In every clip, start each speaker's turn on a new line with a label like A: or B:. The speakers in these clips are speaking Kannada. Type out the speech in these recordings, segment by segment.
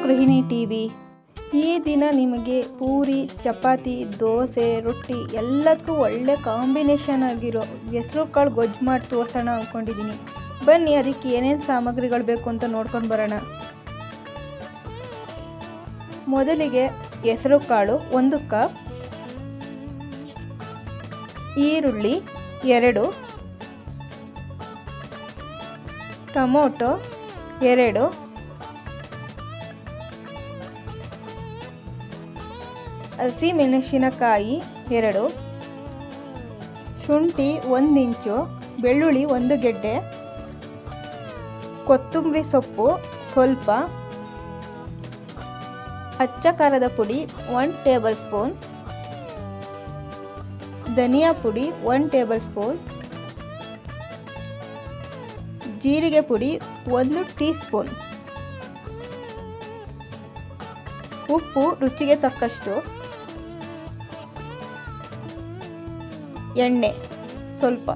A: ಗೃಹಿಣಿ ಟಿ ವಿ ಈ ದಿನ ನಿಮಗೆ ಪೂರಿ ಚಪಾತಿ ದೋಸೆ ರೊಟ್ಟಿ ಎಲ್ಲದಕ್ಕೂ ಒಳ್ಳೆ ಕಾಂಬಿನೇಷನ್ ಆಗಿರೋ ಹೆಸ್ರು ಕಾಳು ಗೊಜ್ಜು ಮಾಡಿ ತೋರಿಸೋಣ ಅಂದ್ಕೊಂಡಿದ್ದೀನಿ ಬನ್ನಿ ಅದಕ್ಕೆ ಏನೇನು ಸಾಮಗ್ರಿಗಳು ಬೇಕು ಅಂತ ನೋಡ್ಕೊಂಡು ಬರೋಣ ಮೊದಲಿಗೆ ಹೆಸರು ಕಾಳು ಒಂದು ಕಪ್ ಈರುಳ್ಳಿ ಎರಡು ಟೊಮೊಟೊ ಎರಡು ಹಸಿ ಮೆಣಸಿನಕಾಯಿ ಎರಡು ಶುಂಠಿ ಒಂದು ಇಂಚು ಬೆಳ್ಳುಳ್ಳಿ ಒಂದು ಗೆಡ್ಡೆ ಕೊತ್ತಂಬರಿ ಸೊಪ್ಪು ಸ್ವಲ್ಪ ಅಚ್ಚ ಖಾರದ ಪುಡಿ ಒನ್ ಟೇಬಲ್ ಸ್ಪೂನ್ ಧನಿಯಾ ಪುಡಿ ಒನ್ ಟೇಬಲ್ ಸ್ಪೂನ್ ಜೀರಿಗೆ ಪುಡಿ ಒಂದು ಟೀ ಸ್ಪೂನ್ ಉಪ್ಪು ರುಚಿಗೆ ತಕ್ಕಷ್ಟು ಎಣ್ಣೆ ಸ್ವಲ್ಪ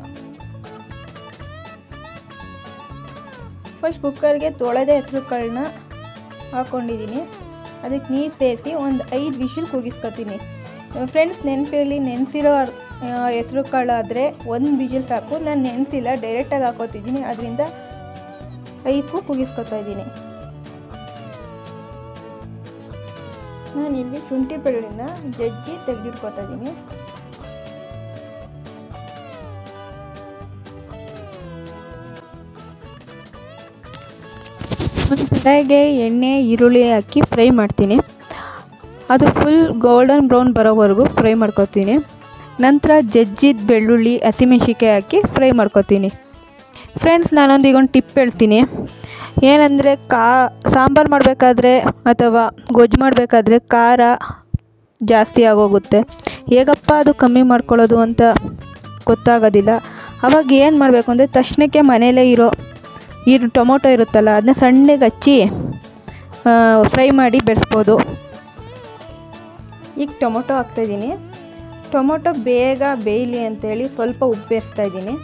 A: ಫಸ್ಟ್ ಕುಕ್ಕರ್ಗೆ ತೊಳೆದ ಹೆಸರು ಕಾಳನ್ನ ಹಾಕ್ಕೊಂಡಿದ್ದೀನಿ ಅದಕ್ಕೆ ನೀರು ಸೇರಿಸಿ ಒಂದು ಐದು ವಿಷಿಲ್ ಕೂಗಿಸ್ಕೊತೀನಿ ಫ್ರೆಂಡ್ಸ್ ನೆನಪಲ್ಲಿ ನೆನೆಸಿರೋ ಹೆಸರು ಕಾಳು ಆದರೆ ಒಂದು ವಿಷಿಲ್ ಸಾಕು ನಾನು ನೆನೆಸಿಲ್ಲ ಡೈರೆಕ್ಟಾಗಿ ಹಾಕೋತಿದ್ದೀನಿ ಅದರಿಂದ ಐದು ಕೂಗಿಸ್ಕೊತಾ ಇದ್ದೀನಿ ನಾನು ಇಲ್ಲಿ ಶುಂಠಿ ಬೆಳ್ಳುಳ್ಳಿನ ಜಜ್ಜಿ ತೆಗೆದಿಟ್ಕೊತಾ ಇದ್ದೀನಿ ಒಂದು ಕಡೆಗೆ ಎಣ್ಣೆ ಈರುಳ್ಳಿ ಹಾಕಿ ಫ್ರೈ ಮಾಡ್ತೀನಿ ಅದು ಫುಲ್ ಗೋಲ್ಡನ್ ಬ್ರೌನ್ ಬರೋವರೆಗೂ ಫ್ರೈ ಮಾಡ್ಕೊತೀನಿ ನಂತರ ಜಜ್ಜಿದ ಬೆಳ್ಳುಳ್ಳಿ ಹಸಿಮೆಣ್ಸಿಕಾಯಿ ಹಾಕಿ ಫ್ರೈ ಮಾಡ್ಕೊತೀನಿ ಫ್ರೆಂಡ್ಸ್ ನಾನೊಂದು ಈಗ ಒಂದು ಟಿಪ್ ಹೇಳ್ತೀನಿ ಏನಂದರೆ ಕಾ ಸಾಂಬಾರು ಮಾಡಬೇಕಾದ್ರೆ ಅಥವಾ ಗೊಜ್ಜು ಮಾಡಬೇಕಾದ್ರೆ ಖಾರ ಜಾಸ್ತಿ ಆಗೋಗುತ್ತೆ ಹೇಗಪ್ಪ ಅದು ಕಮ್ಮಿ ಮಾಡ್ಕೊಳ್ಳೋದು ಅಂತ ಗೊತ್ತಾಗೋದಿಲ್ಲ ಅವಾಗ ಏನು ಮಾಡಬೇಕು ಅಂದರೆ ತಕ್ಷಣಕ್ಕೆ ಮನೇಲೇ ಇರೋ ಈರು ಟೊಮೊಟೊ ಇರುತ್ತಲ್ಲ ಅದನ್ನ ಸಣ್ಣಗೆ ಹಚ್ಚಿ ಫ್ರೈ ಮಾಡಿ ಬೆರೆಸ್ಬೋದು ಈಗ ಟೊಮೊಟೊ ಹಾಕ್ತಾಯಿದ್ದೀನಿ ಟೊಮೊಟೊ ಬೇಗ ಬೇಯಲಿ ಅಂತೇಳಿ ಸ್ವಲ್ಪ ಉಪ್ಪು ಬೇಯಿಸ್ತಾ ಇದ್ದೀನಿ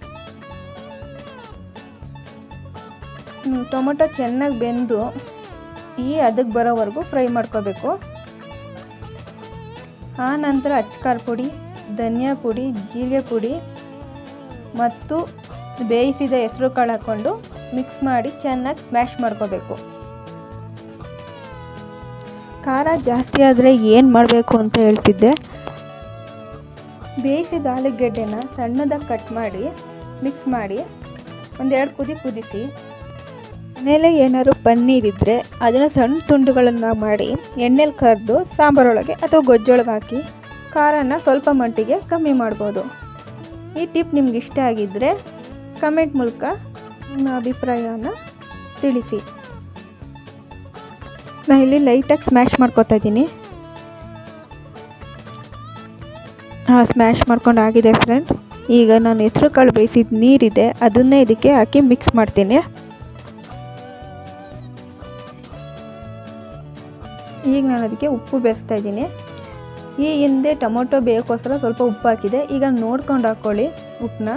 A: ಟೊಮೊಟೊ ಚೆನ್ನಾಗಿ ಬೆಂದು ಈ ಅದಕ್ಕೆ ಬರೋವರೆಗೂ ಫ್ರೈ ಮಾಡ್ಕೋಬೇಕು ಆ ನಂತರ ಅಚ್ಕಾರ್ ಪುಡಿ ಧನಿಯಾ ಪುಡಿ ಜೀರಿಗೆ ಪುಡಿ ಮತ್ತು ಬೇಯಿಸಿದ ಹೆಸರು ಕಾಳು ಹಾಕ್ಕೊಂಡು ಮಿಕ್ಸ್ ಮಾಡಿ ಚೆನ್ನಾಗಿ ಸ್ಮ್ಯಾಶ್ ಮಾಡ್ಕೋಬೇಕು ಖಾರ ಜಾಸ್ತಿ ಆದರೆ ಏನು ಮಾಡಬೇಕು ಅಂತ ಹೇಳ್ತಿದ್ದೆ ಬೇಯಿಸಿದ ಆಲೂಗೆಡ್ಡೆನ ಸಣ್ಣದಾಗಿ ಕಟ್ ಮಾಡಿ ಮಿಕ್ಸ್ ಮಾಡಿ ಒಂದೆರಡು ಕುದಿ ಕುದಿಸಿ ಮನೇಲೆ ಏನಾದ್ರು ಪನ್ನೀರ್ ಇದ್ದರೆ ಅದನ್ನು ಸಣ್ಣ ತುಂಡುಗಳನ್ನು ಮಾಡಿ ಎಣ್ಣೆಲಿ ಕರೆದು ಸಾಂಬಾರೊಳಗೆ ಅಥವಾ ಗೊಜ್ಜೊಳಗೆ ಹಾಕಿ ಖಾರನ ಸ್ವಲ್ಪ ಮಟ್ಟಿಗೆ ಕಮ್ಮಿ ಮಾಡ್ಬೋದು ಈ ಟಿಪ್ ನಿಮ್ಗೆ ಇಷ್ಟ ಆಗಿದ್ದರೆ ಕಮೆಂಟ್ ಮೂಲಕ ನಿಮ್ಮ ಅಭಿಪ್ರಾಯನ ತಿಳಿಸಿ ನಾನು ಇಲ್ಲಿ ಲೈಟಾಗಿ ಸ್ಮ್ಯಾಶ್ ಮಾಡ್ಕೊತಾ ಇದ್ದೀನಿ ಹಾಂ ಸ್ಮ್ಯಾಶ್ ಮಾಡ್ಕೊಂಡು ಆಗಿದೆ ಫ್ರೆಂಡ್ ಈಗ ನಾನು ಹೆಸರು ಕಾಳು ಬೇಯಿಸಿದ ನೀರಿದೆ ಅದನ್ನೇ ಇದಕ್ಕೆ ಹಾಕಿ ಮಿಕ್ಸ್ ಮಾಡ್ತೀನಿ ಈಗ ನಾನು ಅದಕ್ಕೆ ಉಪ್ಪು ಬೇಯಿಸ್ತಾ ಇದ್ದೀನಿ ಈ ಹಿಂದೆ ಟೊಮೊಟೊ ಬೇಯೋಕ್ಕೋಸ್ಕರ ಸ್ವಲ್ಪ ಉಪ್ಪು ಹಾಕಿದೆ ಈಗ ನೋಡ್ಕೊಂಡು ಹಾಕ್ಕೊಳ್ಳಿ ಉಪ್ಪನ್ನ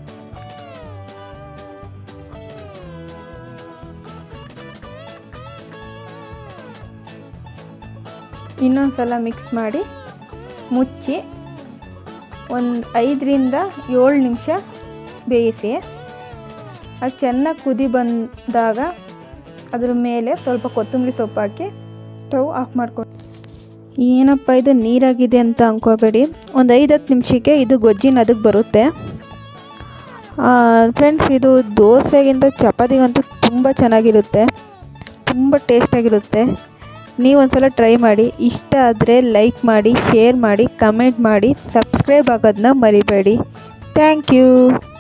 A: ಇನ್ನೊಂದು ಸಲ ಮಿಕ್ಸ್ ಮಾಡಿ ಮುಚ್ಚಿ ಒಂದು ಐದರಿಂದ ಏಳು ನಿಮಿಷ ಬೇಯಿಸಿ ಅದು ಚೆನ್ನಾಗಿ ಕುದಿ ಬಂದಾಗ ಅದ್ರ ಮೇಲೆ ಸ್ವಲ್ಪ ಕೊತ್ತಂಬರಿ ಸೊಪ್ಪು ಹಾಕಿ ಸ್ಟವ್ ಆಫ್ ಮಾಡ್ಕೊಂಡು ಏನಪ್ಪ ಇದು ನೀರಾಗಿದೆ ಅಂತ ಅಂದ್ಕೋಬೇಡಿ ಒಂದು ಐದು ಹತ್ತು ನಿಮಿಷಕ್ಕೆ ಇದು ಗೊಜ್ಜಿನ ಅದಕ್ಕೆ ಬರುತ್ತೆ ಫ್ರೆಂಡ್ಸ್ ಇದು ದೋಸೆಗಿಂತ ಚಪಾತಿಗಂತೂ ತುಂಬ ಚೆನ್ನಾಗಿರುತ್ತೆ ತುಂಬ ಟೇಸ್ಟಾಗಿರುತ್ತೆ ನೀವು ಒಂದ್ಸಲ ಟ್ರೈ ಮಾಡಿ ಇಷ್ಟ ಆದರೆ ಲೈಕ್ ಮಾಡಿ ಶೇರ್ ಮಾಡಿ ಕಮೆಂಟ್ ಮಾಡಿ ಸಬ್ಸ್ಕ್ರೈಬ್ ಆಗೋದನ್ನ ಮರಿಬೇಡಿ ಥ್ಯಾಂಕ್ ಯು